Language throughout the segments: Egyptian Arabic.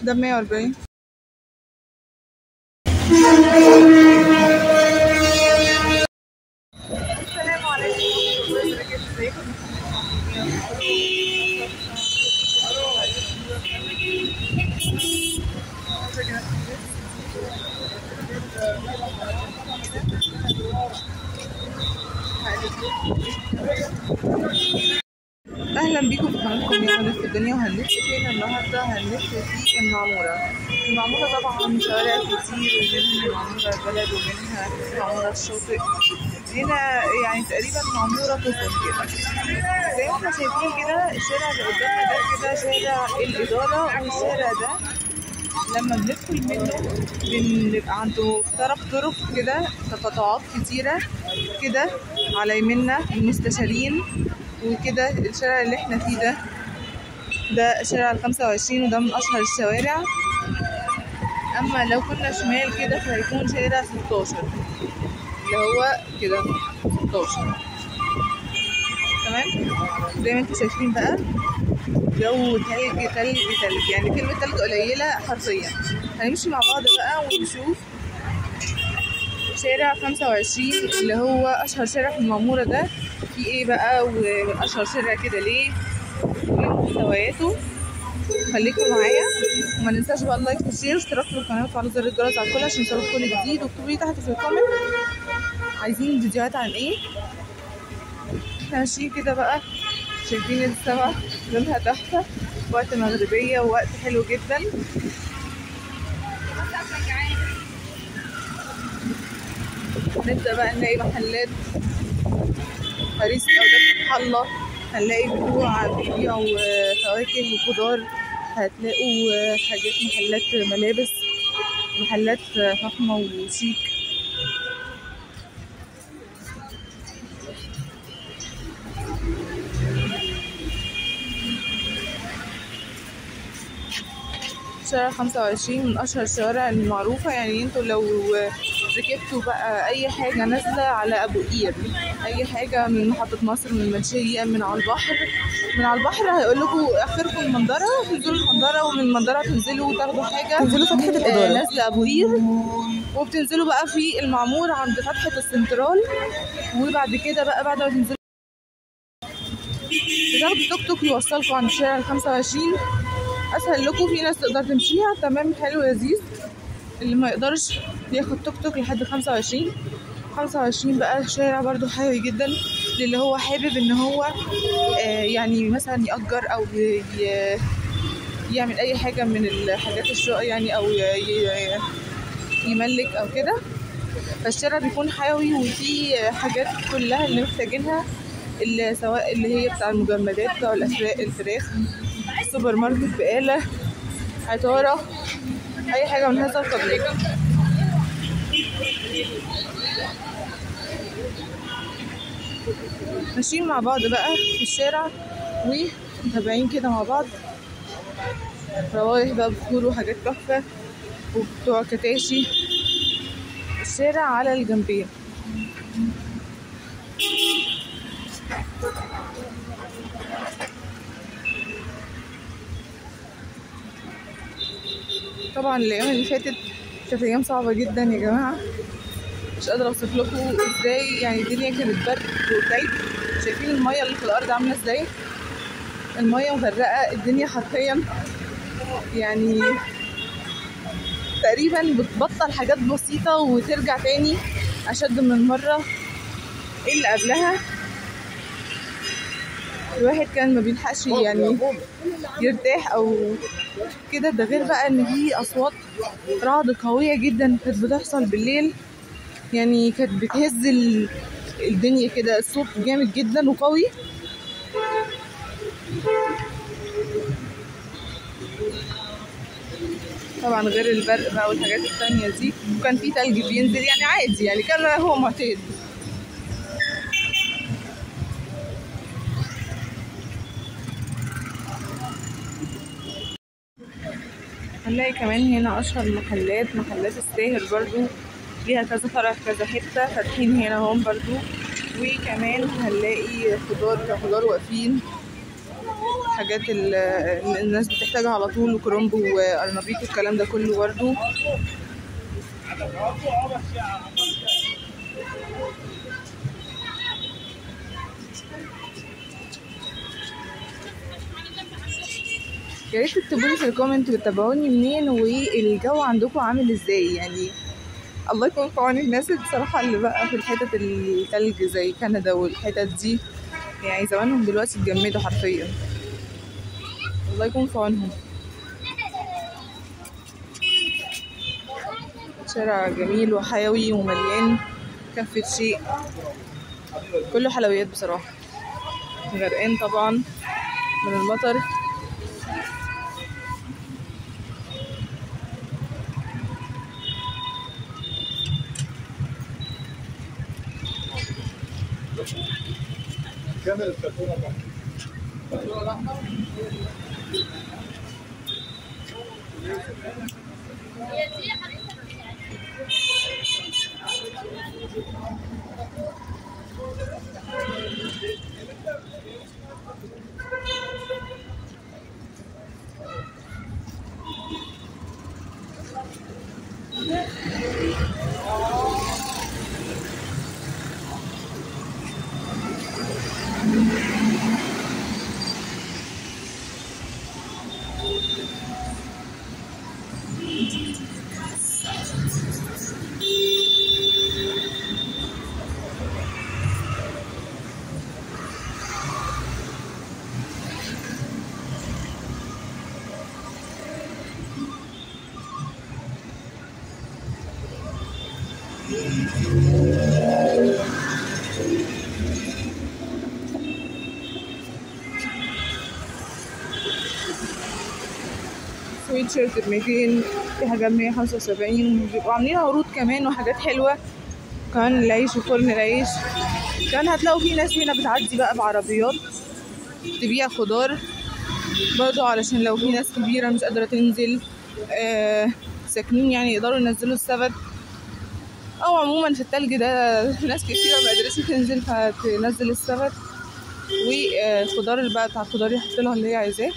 ده بمية وأربعين السلام عليكم ورحمة الله وبركاته ازيكم اهلا بيكم في قناتكم يا هنلف في الدنيا وهنلف فين النهارده هنلف في المعموره المعموره طبعا شوارع كتير ومنها المعموره البلد ومنها معموره الشاطئ هنا يعني تقريبا معموره طفل كده زي ما احنا شايفين كده الشارع اللي قدامنا ده كده شارع الاداره والشارع ده لما بندخل منه بنبقى عنده طرف طرق كده تقاطعات كتيرة كده على يمنا المستشارين وكده الشارع اللي احنا فيه ده ده شارع الخمسة وعشرين وده من أشهر الشوارع أما لو كنا شمال كده فهيكون شارع ستاشر اللي هو كده ستاشر تمام زي ما انتوا شايفين بقى جو تلج تلج تلج يعني كلمة تلج قليلة حرفيا هنمشي مع بعض بقى ونشوف شارع خمسة وعشرين اللي هو أشهر شارع في المعمورة ده في ايه بقى وأشهر شارع كده ليه ومحتوياته خليكم معايا وما ننساش بقى اللايك والشير واشتراك في القناة وتفعلوا زر الجرس على الكل عشان يوصلكوا كل جديد واكتبوا لي تحت في الكومنت عايزين فيديوهات عن ايه احنا ماشيين كده بقى شايفين السما لونها تحفة وقت مغربية ووقت حلو جدا نبدأ بقى نلاقي محلات هريس أولاد فتح الله هنلاقي بتوع بيبيعوا فواكه وخضار هتلاقوا حاجات محلات ملابس محلات فخمة وشيك شارع خمسة وعشرين من أشهر الشوارع المعروفة يعني انتوا لو ركبتوا بقى أي حاجة نازلة على أبو قير أي حاجة من محطة مصر من المنشية من على البحر من على البحر هيقول لكم آخركم المنظرة تنزلوا المنظرة ومن المنظرة تنزلوا تاخدوا حاجة تنزلوا فتحة آه، الإدارة نازلة أبو قير وبتنزلوا بقى في المعمور عند فتحة السنترال وبعد كده بقى بعد ما تنزلوا بتاخدوا توك توك يوصلكم عند الشارع الخمسة وعشرين اسهل لكم في ناس تقدر تمشيها تمام حلو لذيذ اللي ما يقدرش ياخد توك توك لحد خمسة وعشرين خمسة وعشرين بقى شارع برضو حيوي جدا للي هو حابب ان هو آه يعني مثلا يأجر او ي- ي- يعمل اي حاجة من الحاجات الشقة يعني او ي- ي- يملك او كده فالشارع بيكون حيوي وفيه حاجات كلها اللي محتاجينها اللي سواء اللي هي بتاع المجمدات بتاع الأسواق الفراخ سوبر ماركت بقالة عطارة أي حاجة من هذا القبيل ماشيين مع بعض بقى في الشارع ومتابعين كده مع بعض روايح بقى بخور وحاجات تحفة وبتوع كتاشي الشارع على الجنبين طبعا الايام اللي فاتت كانت ايام صعبه جدا يا جماعه مش قادره اوصف لكم ازاي يعني الدنيا كانت برد وتلج شايفين الميه اللي في الارض عامله ازاي الميه مغرقه الدنيا حرفيا يعني تقريبا بتبطل حاجات بسيطه وترجع تاني اشد من مره اللي قبلها الواحد كان ما بيلحقش يعني يرتاح او كده ده غير بقى ان في اصوات رعد قويه جدا كانت بتحصل بالليل يعني كانت بتهز ال- الدنيا كده الصوت جامد جدا وقوي طبعا غير البرق بقى والحاجات التانية دي وكان في تلج بينزل يعني عادي يعني كان هو معتاد هنلاقي كمان هنا اشهر المحلات محلات الساهر برضو ليها كذا فرع في كذا حته فاتحين هنا هم برضو وكمان هنلاقي خضار كخضار واقفين الحاجات اللي الناس بتحتاجها على طول وكرومب وارنبيط والكلام ده كله برضو يا ريت تكتبوا لي في الكومنت بتتابعوني منين والجو عندكم عامل ازاي يعني الله يكون في عون الناس بصراحة اللي بقى في الحتت التلج زي كندا والحتت دي يعني زمانهم دلوقتي اتجمدوا حرفيا الله يكون في عونهم شارع جميل وحيوي ومليان كافة شيء كله حلويات بصراحة غرقان طبعا من المطر كامل الكرتونه سويت شيرت ب 200 في حاجات 175 بيبقوا عاملين عروض كمان وحاجات حلوة كمان العيش وفرن العيش كان هتلاقوا في ناس هنا بتعدي بقى بعربيات تبيع خضار برضو علشان لو في ناس كبيرة مش قادرة تنزل آه ساكنين يعني يقدروا ينزلوا السبت أو عموما في التلج ده ناس كتيرة ما قدرتش تنزل فتنزل السبت والخضار بقى بتاع الخضار يحط لها اللي هي عايزاه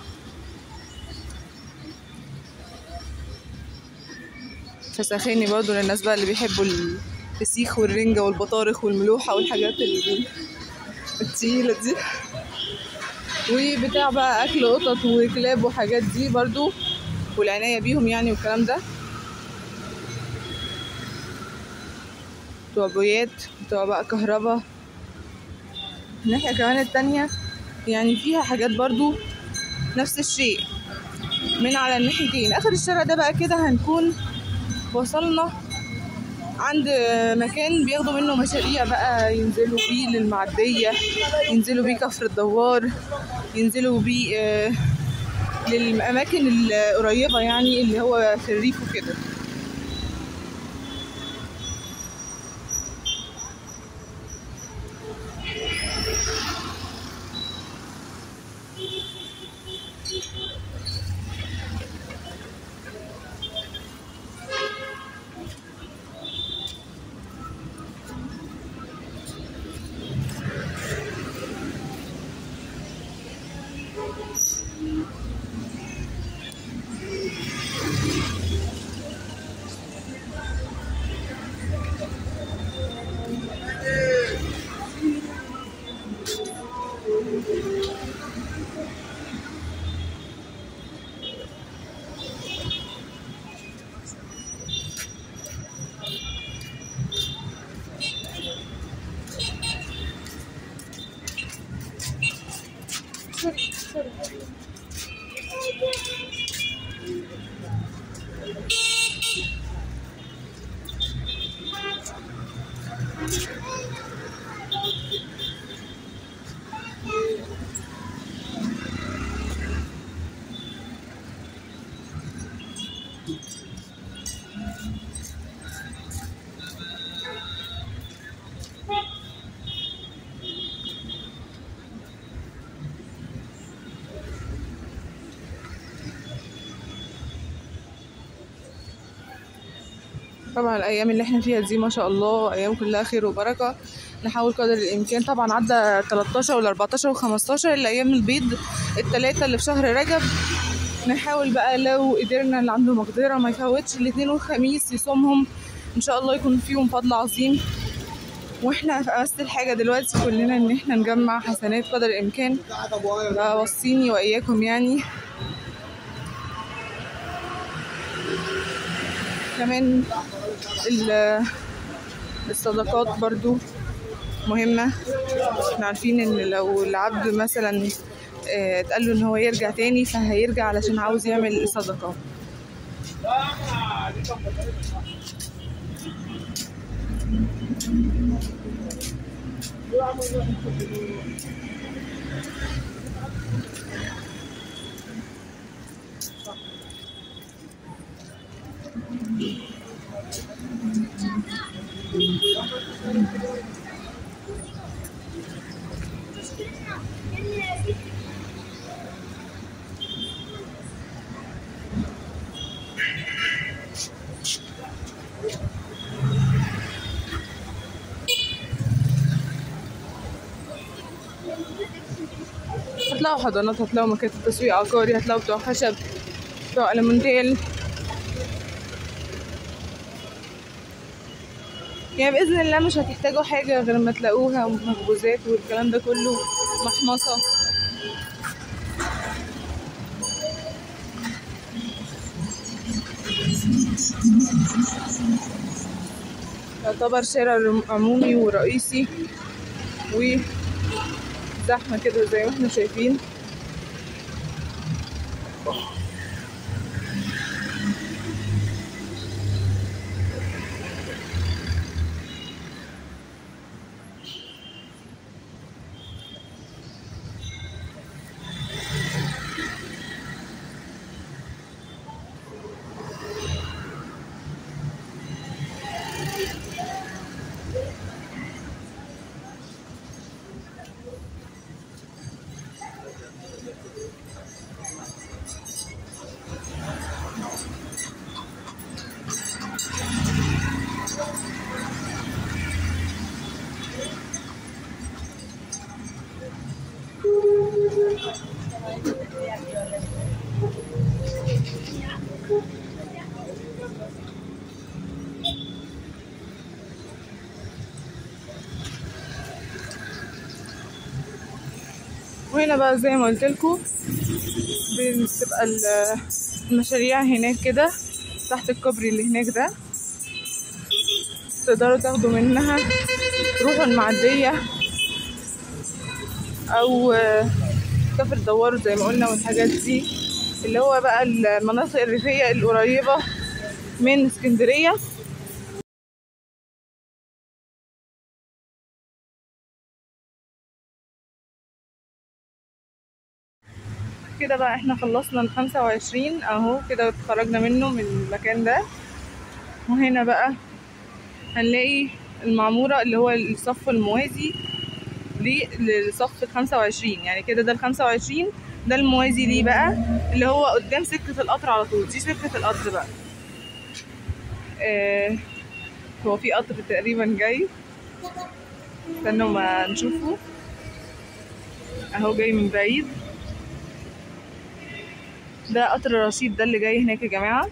فساخاني برضو للناس بقى اللي بيحبوا الفسيخ والرنجة والبطارخ والملوحة والحاجات ال- التقيلة دي وبتاع بقى أكل قطط وكلاب وحاجات دي برضو والعناية بيهم يعني والكلام ده بتوع بويات بتوع بقى كهربا الناحية كمان التانية يعني فيها حاجات برضو نفس الشيء من على الناحيتين آخر الشارع ده بقى كده هنكون وصلنا عند مكان بياخدوا منه مشاريع بقى ينزلوا بيه للمعدية ينزلوا بيه كفر الدوار ينزلوا بيه آه، للأماكن القريبة يعني اللي هو في الريف وكده طبعا الايام اللي احنا فيها دي ما شاء الله ايام كلها خير وبركه نحاول قدر الامكان طبعا عدى 13 ولا 14 و15 الايام البيض الثلاثه اللي في شهر رجب نحاول بقى لو قدرنا اللي عنده مقدره ما يفوتش الاثنين والخميس يصومهم ان شاء الله يكون فيهم فضل عظيم واحنا في امس الحاجه دلوقتي كلنا ان احنا نجمع حسنات قدر الامكان وصيني واياكم يعني كمان ال- الصدقات برضو مهمة احنا عارفين ان لو العبد مثلا اه، اتقال له ان هو يرجع تاني فهيرجع علشان عاوز يعمل صدقة هتلاقوا حضانات هتلاقوا مكاتب تسويق عقاري هتلاقوا بتوع خشب بتوع المونتيل يعني بإذن الله مش هتحتاجوا حاجة غير ما تلاقوها مخبوزات والكلام ده كله محمصة يعتبر شارع رم- عمومي ورئيسي وزحمة كده زي ما احنا شايفين وهنا بقى زي ما قلت لكم بتبقى ال- المشاريع هناك كده تحت الكوبري اللي هناك ده تقدروا تاخدوا منها تروحوا المعدية أو آه، كفر دوروا زي ما قلنا والحاجات دي اللي هو بقى المناطق الريفية القريبة من اسكندرية كده بقى احنا خلصنا ال 25 اهو كده اتخرجنا منه من المكان ده وهنا بقى هنلاقي المعمورة اللي هو الصف الموازي للصف ال 25 يعني كده ده ال 25 ده الموازي ليه بقى اللي هو قدام سكة القطر على طول دي سكة القطر بقى آه هو في قطر تقريبا جاي استنوا ما نشوفه اهو جاي من بعيد ده قطر رشيد ده اللي جاي هناك يا جماعة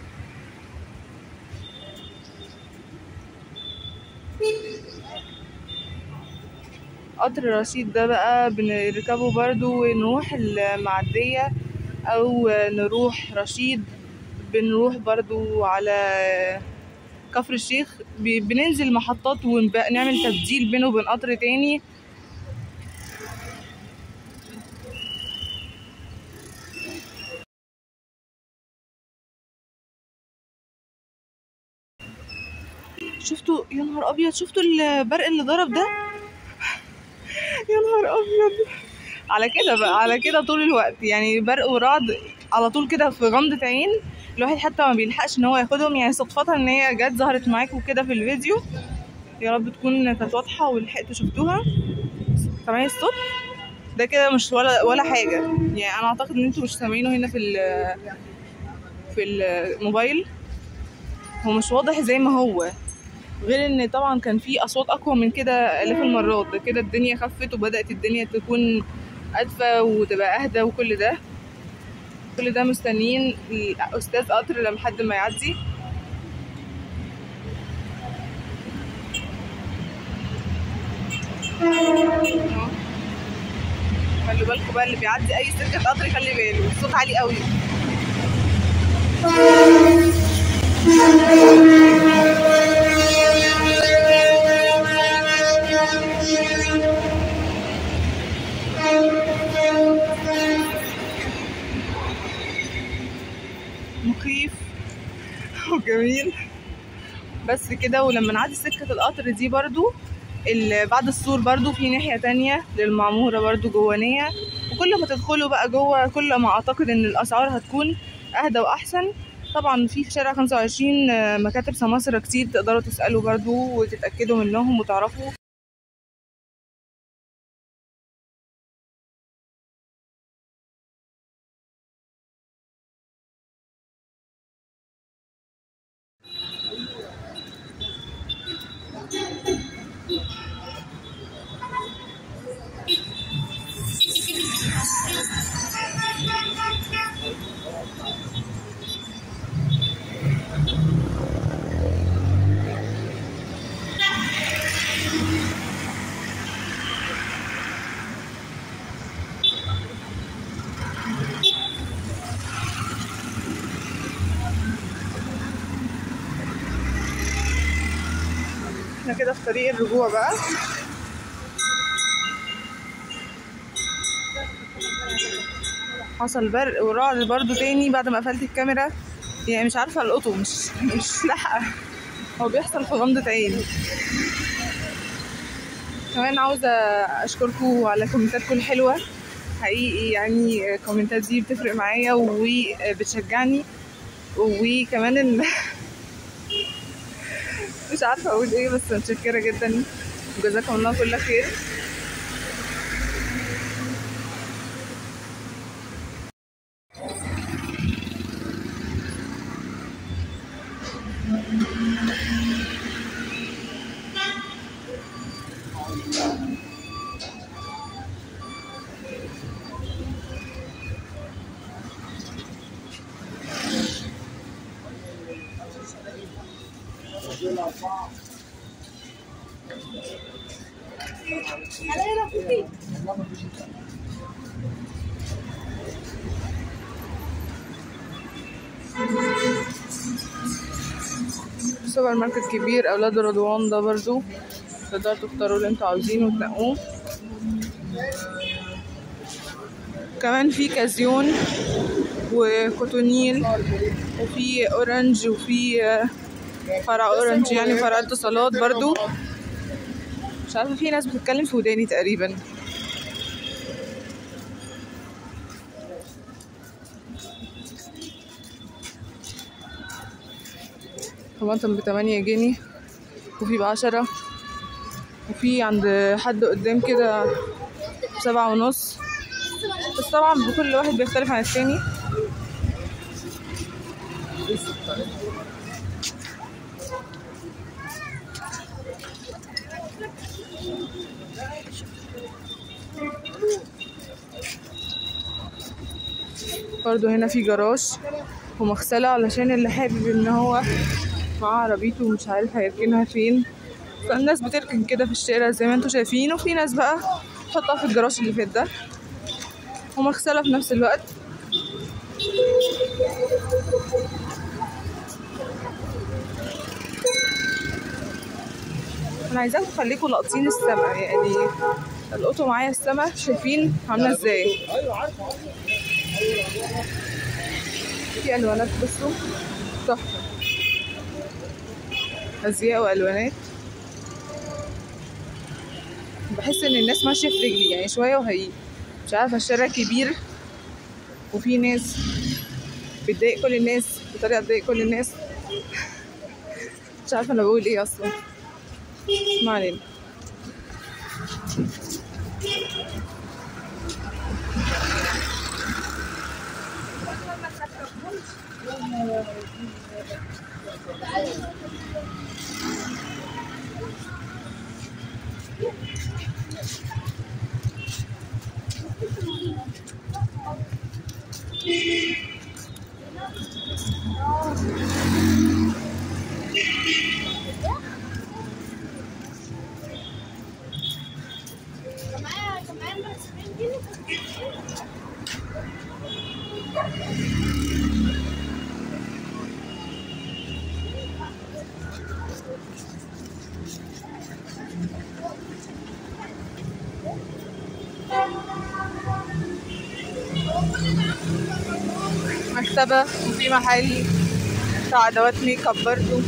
قطر رشيد ده بقى بنركبه برضو ونروح المعدية أو نروح رشيد بنروح برضو على كفر الشيخ ب- بننزل محطات ونعمل تبديل بينه وبين قطر تاني شفتوا يا نهار ابيض شفتوا البرق اللي ضرب ده يا نهار ابيض على كده بقى على كده طول الوقت يعني برق ورعد على طول كده في غمضة عين الواحد حتى ما بيلحقش ان هو ياخدهم يعني صدفة ان هي جت ظهرت معاكم كده في الفيديو يا رب تكون كانت واضحة ولحقتوا شفتوها سامعين الصوت ده كده مش ولا ولا حاجة يعني انا اعتقد ان انتوا مش سامعينه هنا في ال في الموبايل هو مش واضح زي ما هو غير ان طبعا كان في اصوات اقوى من كده الاف المرات ده كده الدنيا خفت وبدات الدنيا تكون ادفى وتبقى اهدى وكل ده كل ده مستنيين الاستاذ قطر لما حد ما يعدي أهو. خلوا بالكم بقى اللي بيعدي اي سكه قطر يخلي باله الصوت عالي قوي مخيف وجميل بس كده ولما نعدي سكة القطر دي برضو ال- بعد السور برضو في ناحية تانية للمعمورة برضو جوانية وكل ما تدخلوا بقى جوه كل ما أعتقد إن الأسعار هتكون أهدى وأحسن طبعا في في شارع 25 آه، مكاتب سماسرة كتير تقدروا تسألوا برضو وتتأكدوا منهم وتعرفوا احنا كده في طريق الرجوع بقى حصل برق ورعد برضو تاني بعد ما قفلت الكاميرا يعني مش عارفة القطه مش مش لاحقة هو بيحصل في غمضة عين كمان عاوزة أشكركم على كومنتاتكم الحلوة حقيقي يعني الكومنتات دي بتفرق معايا وبتشجعني وكمان ال... مش عارفة أقول إيه بس متشكرة جدا وجزاكم الله كل خير سوبر ماركت كبير أولاد رضوان ده برضو تقدروا تختاروا اللي انتوا عاوزينه وتنقوه كمان في كازيون وكوتونيل وفي اورنج وفي آه، فرع اورنج يعني فرع اتصالات برضو مش عارفه في ناس بتتكلم في وداني تقريبا طماطم بتمانية جنيه وفي بعشرة وفي عند حد قدام كده بسبعة ونص بس طبعا بكل واحد بيختلف عن التاني برضو هنا في جراج ومغسلة علشان اللي حابب ان هو معاه عربيته ومش عارف هيركنها فين فالناس بتركن كده في الشارع زي ما انتوا شايفين وفي ناس بقى تحطها في الجراج اللي فات ده ومغسلة في نفس الوقت انا عايزاكم تخليكم لاقطين السما يعني القطوا معايا السما شايفين عامله ازاي في الوانات بصوا تحفه ازياء والوانات بحس ان الناس ماشيه في رجلي يعني شويه وهي مش عارفه الشارع كبير وفي ناس بتضايق كل الناس بطريقه تضايق كل الناس مش عارفه انا بقول ايه اصلا ما علينا مكتبة وفي محل بتاع أدوات ميك اب برضو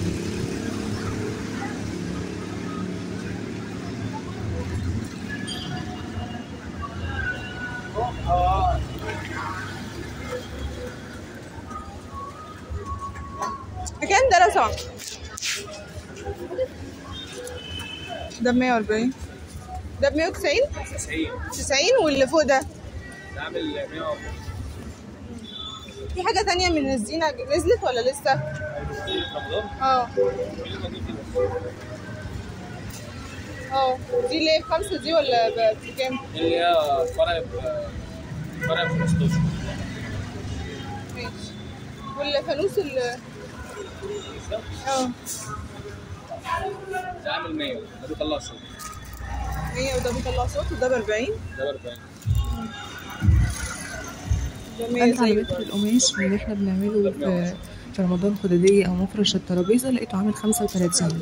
كام ده لو سمحت ده بمية وأربعين ده بمية وتسعين 90 تسعين واللي فوق ده عامل 100 في حاجة تانية من الزينة نزلت ولا لسه؟ رمضان اه اه دي اللي هي بخمسة دي ولا ب- بكام؟ اللي هي فرق ب- فرق ب 15 ماشي والفانوس ال اه ده عامل 100 ده بيطلع صوت 100 وده بيطلع صوت وده ب 40 ده ب 40 ده 100 قلت على زي متر القماش اللي احنا بنعمله في في رمضان خدادية أو مفرش الترابيزة لقيته عامل خمسة وتلاتين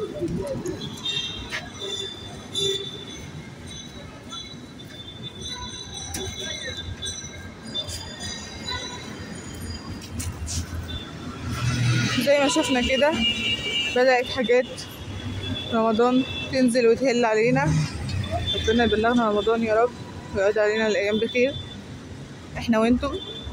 زي ما شفنا كده بدأت حاجات رمضان تنزل وتهل علينا ربنا يبلغنا رمضان يا رب ويعود علينا الأيام بخير احنا وانتم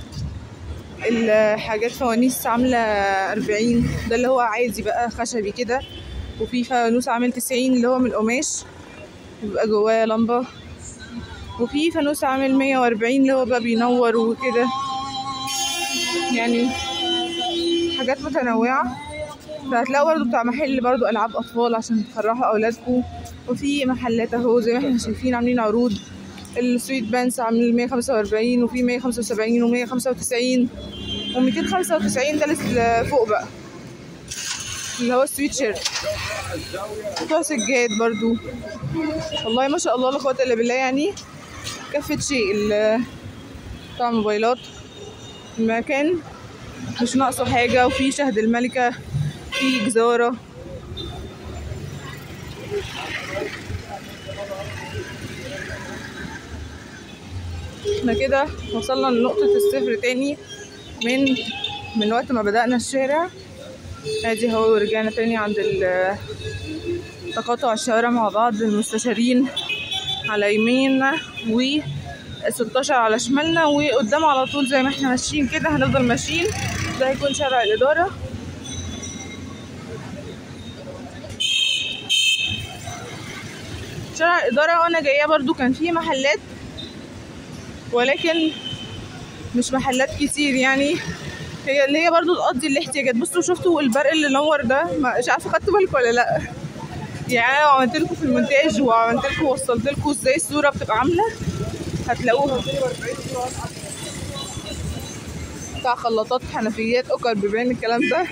الحاجات فوانيس عاملة أربعين ده اللي هو عادي بقى خشبي كده وفي فانوس عامل تسعين اللي هو من القماش بيبقى جواه لمبة وفي فانوس عامل مية وأربعين اللي هو بقى بينور وكده يعني حاجات متنوعة فهتلاقوا برضو بتاع محل برضو ألعاب أطفال عشان تفرحوا أولادكم وفي محلات أهو زي ما احنا شايفين عاملين عروض السويت بانس عامل 145 وفي 175 و 195 و 295 ده لسه فوق بقى اللي هو السويت شيرت بتوع سجاد برضو والله ما شاء الله لا قوة إلا بالله يعني كفة شيء ال- بتاع الموبايلات المكان مش ناقصه حاجة وفي شهد الملكة في جزارة احنا كده وصلنا لنقطة الصفر تاني من من وقت ما بدأنا الشارع ادي هو ورجعنا تاني عند ال- تقاطع الشوارع مع بعض المستشارين على يميننا و 16 على شمالنا وقدام على طول زي ما احنا ماشيين كده هنفضل ماشيين ده هيكون شارع الإدارة شارع الإدارة وأنا جاية برضو كان فيه محلات ولكن مش محلات كتير يعني هي اللي هي برضو تقضي الاحتياجات بصوا شفتوا البرق اللي نور ده ما- مش عارفة خدتوا بالكم ولا لأ يعني انا لو عملت لكم في المونتاج وعملت لكم وصلت لكم ازاي الصورة بتبقى عاملة هتلاقوها بتاع خلاطات حنفيات اوكر بيبان الكلام ده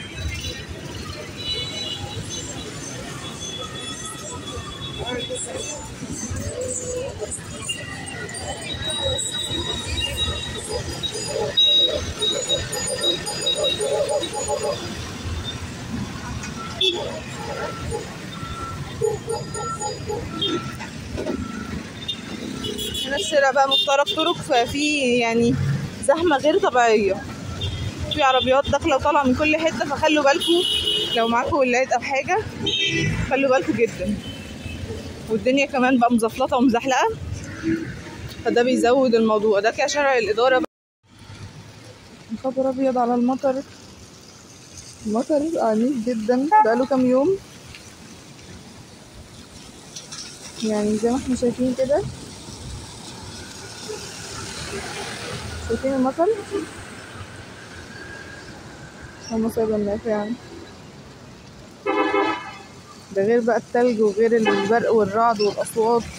هنا الشارع بقى مفترق طرق ففي يعني زحمة غير طبيعية في عربيات داخلة وطالعة من كل حتة فخلوا بالكم لو معاكم ولاد أو حاجة خلوا بالكم جدا والدنيا كمان بقى مزفلطة ومزحلقة فده بيزود الموضوع ده كده شارع الإدارة بقى. يا خبر أبيض على المطر المطر عنيف جدا بقاله كام يوم يعني زي ما احنا شايفين كده شايفين المطر هم سايبه النافع يعني ده غير بقى التلج وغير البرق والرعد والأصوات